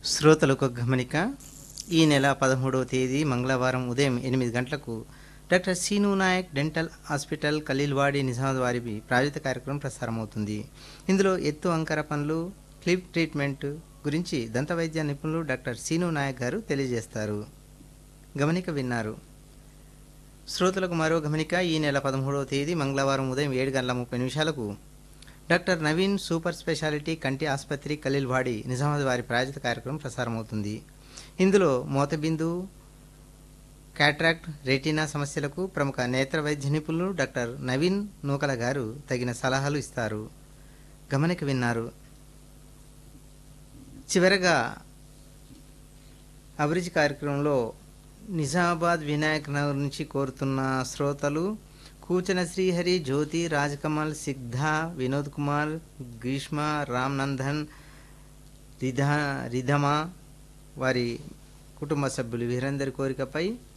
శ్రోతలకు గమనిక ఈ నెల పదమూడవ తేదీ మంగళవారం ఉదయం ఎనిమిది గంటలకు doctor Seenu Naik dental hospital Khaleelwadi Nizamabad వారి ప్రాయోజిత కార్యక్రమం ప్రసారమవుతుంది ఇందులో ఎత్తు అంకర పనులు క్లిప్ ట్రీట్మెంట్ గురించి దంత వైద్య నిపుణులు డాక్టర్ సీను నాయక్ గారు తెలియజేస్తారు గమనిక విన్నారు శ్రోతలకు మరో గమనిక ఈ నెల పదమూడవ తేదీ మంగళవారం ఉదయం ఏడు గంటల ముప్పై నిమిషాలకు డాక్టర్ నవీన్ సూపర్ స్పెషాలిటీ కంటి ఆసుపత్రి ఖలీల్వాడి నిజామాబాద్ వారి ప్రాయోజిత కార్యక్రమం ప్రసారమవుతుంది ఇందులో మోతబిందు క్యాట్రాక్ట్ రెటీనా సమస్యలకు ప్రముఖ నేత్ర వైద్య నిపుణులు డాక్టర్ నవీన్ నూకల గారు తగిన సలహాలు ఇస్తారు గమనిక విన్నారు చివరగా అభిరుచి కార్యక్రమంలో నిజామాబాద్ వినాయక్ నగర్ నుంచి కోరుతున్న శ్రోతలు కూచన శ్రీహరి జ్యోతి రాజకమల్ సిగ్ధ వినోద్ కుమార్ గ్రీష్మ రామ్ నందన్ రిధా రిధమ వారి కుటుంబ సభ్యులు వీరందరి కోరికపై